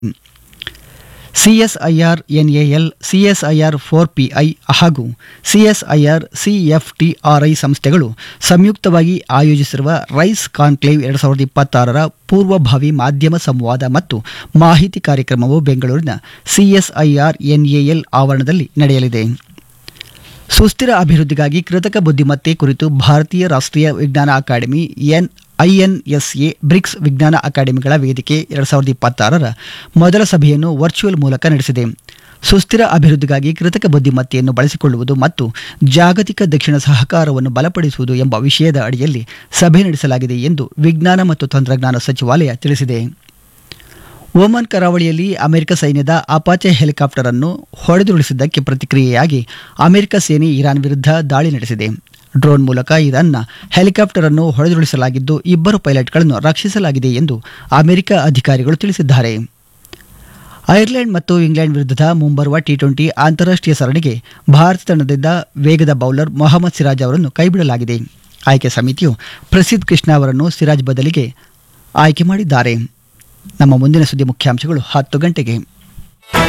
CSIR NAL CSIR four PI ಹಾಗೂ CSIR CFTRI ಸಂಸ್ಥೆಗಳು ಸಂಯುಕ್ತವಾಗಿ ಆಯೋಜಿಸಿರುವ ರೈಸ್ ಕಾನ್ಕ್ಲೇವ್ ಎರಡು ಸಾವಿರದ ಇಪ್ಪತ್ತಾರರ ಪೂರ್ವಭಾವಿ ಮಾಧ್ಯಮ ಸಂವಾದ ಮತ್ತು ಮಾಹಿತಿ ಕಾರ್ಯಕ್ರಮವು ಬೆಂಗಳೂರಿನ ಸಿಎಸ್ಐಆರ್ ಎನ್ಎಎಲ್ ಆವರಣದಲ್ಲಿ ನಡೆಯಲಿದೆ ಸುಸ್ಥಿರ ಅಭಿವೃದ್ಧಿಗಾಗಿ ಕೃತಕ ಬುದ್ಧಿಮತ್ತೆ ಕುರಿತು ಭಾರತೀಯ ರಾಷ್ಟ್ರೀಯ ವಿಜ್ಞಾನ ಅಕಾಡೆಮಿ ಎನ್ ಐಎನ್ಎಸ್ಎ ಬ್ರಿಕ್ಸ್ ವಿಜ್ಞಾನ ಅಕಾಡೆಮಿಗಳ ವೇದಿಕೆ ಎರಡು ಸಾವಿರದ ಇಪ್ಪತ್ತಾರರ ಮೊದಲ ಸಭೆಯನ್ನು ವರ್ಚುವಲ್ ಮೂಲಕ ನಡೆಸಿದೆ ಸುಸ್ಥಿರ ಅಭಿವೃದ್ಧಿಗಾಗಿ ಕೃತಕ ಬುದ್ಧಿಮತ್ತೆಯನ್ನು ಬಳಸಿಕೊಳ್ಳುವುದು ಮತ್ತು ಜಾಗತಿಕ ದಕ್ಷಿಣ ಸಹಕಾರವನ್ನು ಬಲಪಡಿಸುವುದು ಎಂಬ ವಿಷಯದ ಅಡಿಯಲ್ಲಿ ಸಭೆ ನಡೆಸಲಾಗಿದೆ ಎಂದು ವಿಜ್ಞಾನ ಮತ್ತು ತಂತ್ರಜ್ಞಾನ ಸಚಿವಾಲಯ ತಿಳಿಸಿದೆ ಓಮನ್ ಕರಾವಳಿಯಲ್ಲಿ ಅಮೆರಿಕ ಸೈನ್ಯದ ಅಪಾಚೆ ಹೆಲಿಕಾಪ್ಟರ್ ಅನ್ನು ಹೊಡೆದುರುಳಿಸಿದ್ದಕ್ಕೆ ಪ್ರತಿಕ್ರಿಯೆಯಾಗಿ ಅಮೆರಿಕ ಸೇನೆ ಇರಾನ್ ವಿರುದ್ಧ ದಾಳಿ ನಡೆಸಿದೆ ಡ್ರೋನ್ ಮೂಲಕ ಇರಾನ್ನ ಹೆಲಿಕಾಪ್ಟರ್ ಅನ್ನು ಹೊಡೆದುರುಳಿಸಲಾಗಿದ್ದು ಇಬ್ಬರು ಪೈಲಟ್ಗಳನ್ನು ರಕ್ಷಿಸಲಾಗಿದೆ ಎಂದು ಅಮೆರಿಕ ಅಧಿಕಾರಿಗಳು ತಿಳಿಸಿದ್ದಾರೆ ಐರ್ಲೆಂಡ್ ಮತ್ತು ಇಂಗ್ಲೆಂಡ್ ವಿರುದ್ಧದ ಮುಂಬರುವ ಟಿ ಟ್ವೆಂಟಿ ಅಂತಾರಾಷ್ಟ್ರೀಯ ಸರಣಿಗೆ ಭಾರತ ತಂಡದಿಂದ ವೇಗದ ಬೌಲರ್ ಮೊಹಮ್ಮದ್ ಸಿರಾಜ್ ಅವರನ್ನು ಕೈಬಿಡಲಾಗಿದೆ ಆಯ್ಕೆ ಸಮಿತಿಯು ಪ್ರಸಿದ್ಧ ಕೃಷ್ಣ ಅವರನ್ನು ಸಿರಾಜ್ ಬದಲಿಗೆ ಆಯ್ಕೆ ಮಾಡಿದ್ದಾರೆ ನಮ್ಮ ಮುಂದಿನ ಸುದ್ದಿ ಮುಖ್ಯಾಂಶಗಳು ಹತ್ತು ಗಂಟೆಗೆ